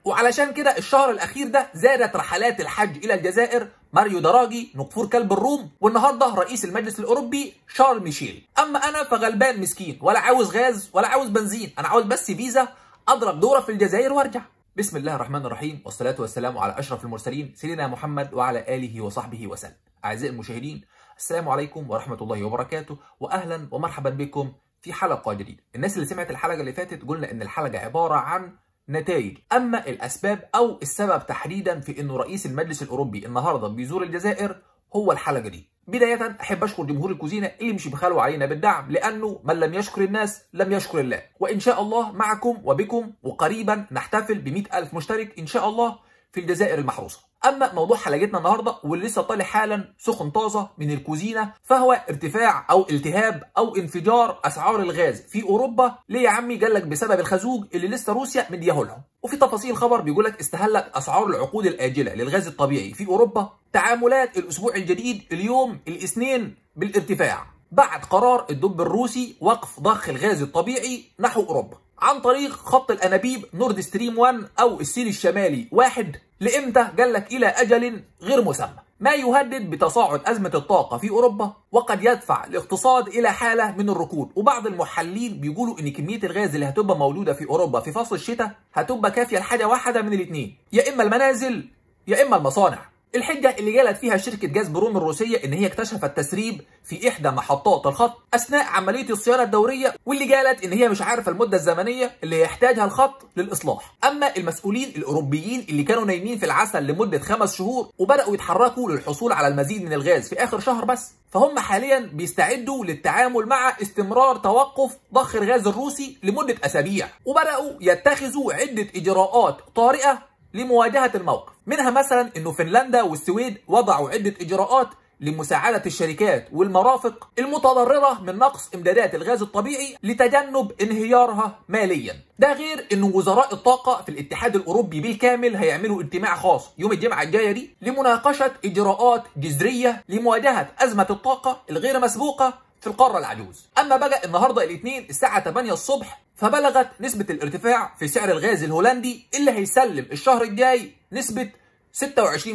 وعلشان كده الشهر الاخير ده زادت رحلات الحج الى الجزائر ماريو دراجي نقفور كلب الروم والنهارده رئيس المجلس الاوروبي شارل ميشيل اما انا فغلبان مسكين ولا عاوز غاز ولا عاوز بنزين انا عاوز بس فيزا اضرب دوره في الجزائر وارجع بسم الله الرحمن الرحيم والصلاه والسلام على اشرف المرسلين سيدنا محمد وعلى اله وصحبه وسلم اعزائي المشاهدين السلام عليكم ورحمه الله وبركاته واهلا ومرحبا بكم في حلقه جديده الناس اللي سمعت الحلقه اللي فاتت قلنا ان الحلقه عباره عن نتائج اما الاسباب او السبب تحديدا في انه رئيس المجلس الاوروبي النهارده بيزور الجزائر هو الحلقه دي بداية أحب أشكر جمهور الكوزينة اللي مش بخلوا علينا بالدعم لأنه من لم يشكر الناس لم يشكر الله وإن شاء الله معكم وبكم وقريبا نحتفل ب ألف مشترك إن شاء الله في الجزائر المحروسة أما موضوع حلقتنا النهاردة واللي لسه طالع حالا سخن طازة من الكوزينة فهو ارتفاع أو التهاب أو انفجار أسعار الغاز في أوروبا ليه يا عمي قال لك بسبب الخازوق اللي لسه روسيا مديه لهم وفي تفاصيل الخبر بيقول لك استهلت أسعار العقود الآجلة للغاز الطبيعي في أوروبا تعاملات الأسبوع الجديد اليوم الاثنين بالارتفاع بعد قرار الدب الروسي وقف ضخ الغاز الطبيعي نحو أوروبا عن طريق خط الانابيب نورد ستريم 1 او السيل الشمالي واحد لامتى قال لك الى اجل غير مسمى ما يهدد بتصاعد ازمه الطاقه في اوروبا وقد يدفع الاقتصاد الى حاله من الركود وبعض المحللين بيقولوا ان كميه الغاز اللي هتبقى مولوده في اوروبا في فصل الشتاء هتبقى كافيه لحاجه واحده من الاثنين يا اما المنازل يا اما المصانع الحجة اللي جالت فيها شركة جاز بروم الروسية إن هي اكتشفت تسريب في إحدى محطات الخط أثناء عملية الصيانة الدورية واللي قالت إن هي مش عارفة المدة الزمنية اللي يحتاجها الخط للإصلاح أما المسؤولين الأوروبيين اللي كانوا نايمين في العسل لمدة خمس شهور وبدأوا يتحركوا للحصول على المزيد من الغاز في آخر شهر بس فهم حاليا بيستعدوا للتعامل مع استمرار توقف ضخ الغاز الروسي لمدة أسابيع وبدأوا يتخذوا عدة إجراءات طارئة لمواجهة الموقف منها مثلا انه فنلندا والسويد وضعوا عدة اجراءات لمساعدة الشركات والمرافق المتضررة من نقص امدادات الغاز الطبيعي لتجنب انهيارها ماليا ده غير ان وزراء الطاقة في الاتحاد الاوروبي بالكامل هيعملوا اجتماع خاص يوم الجمعة الجاية دي لمناقشة اجراءات جذرية لمواجهة ازمة الطاقة الغير مسبوقة في القارة العجوز أما بقى النهاردة الاثنين الساعة 8 الصبح فبلغت نسبة الارتفاع في سعر الغاز الهولندي اللي هيسلم الشهر الجاي نسبة 26%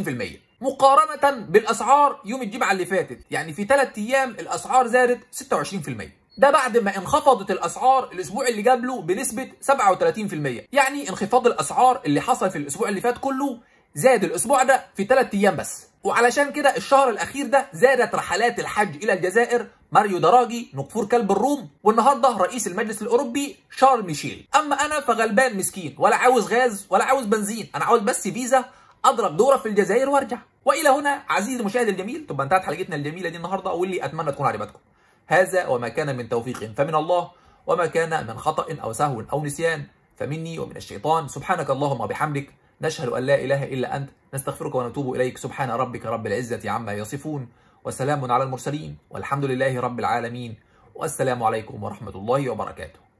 مقارنة بالأسعار يوم الجمعة اللي فاتت يعني في 3 أيام الأسعار زادت 26% ده بعد ما انخفضت الاسعار الاسبوع اللي قبله بنسبه 37% يعني انخفاض الاسعار اللي حصل في الاسبوع اللي فات كله زاد الاسبوع ده في 3 ايام بس وعلشان كده الشهر الاخير ده زادت رحلات الحج الى الجزائر ماريو دراجي نقفور كلب الروم والنهارده رئيس المجلس الاوروبي شارل ميشيل اما انا فغلبان مسكين ولا عاوز غاز ولا عاوز بنزين انا عاوز بس فيزا اضرب دوره في الجزائر وارجع والى هنا عزيزي المشاهد الجميل تبقى انتهت حلقتنا الجميله دي النهارده واللي اتمنى تكون عجبتكم هذا وما كان من توفيق فمن الله وما كان من خطا او سهو او نسيان فمني ومن الشيطان سبحانك اللهم وبحمدك نشهد أن لا إله إلا أنت نستغفرك ونتوب إليك سبحان ربك رب العزة عما يصفون وسلام على المرسلين والحمد لله رب العالمين والسلام عليكم ورحمة الله وبركاته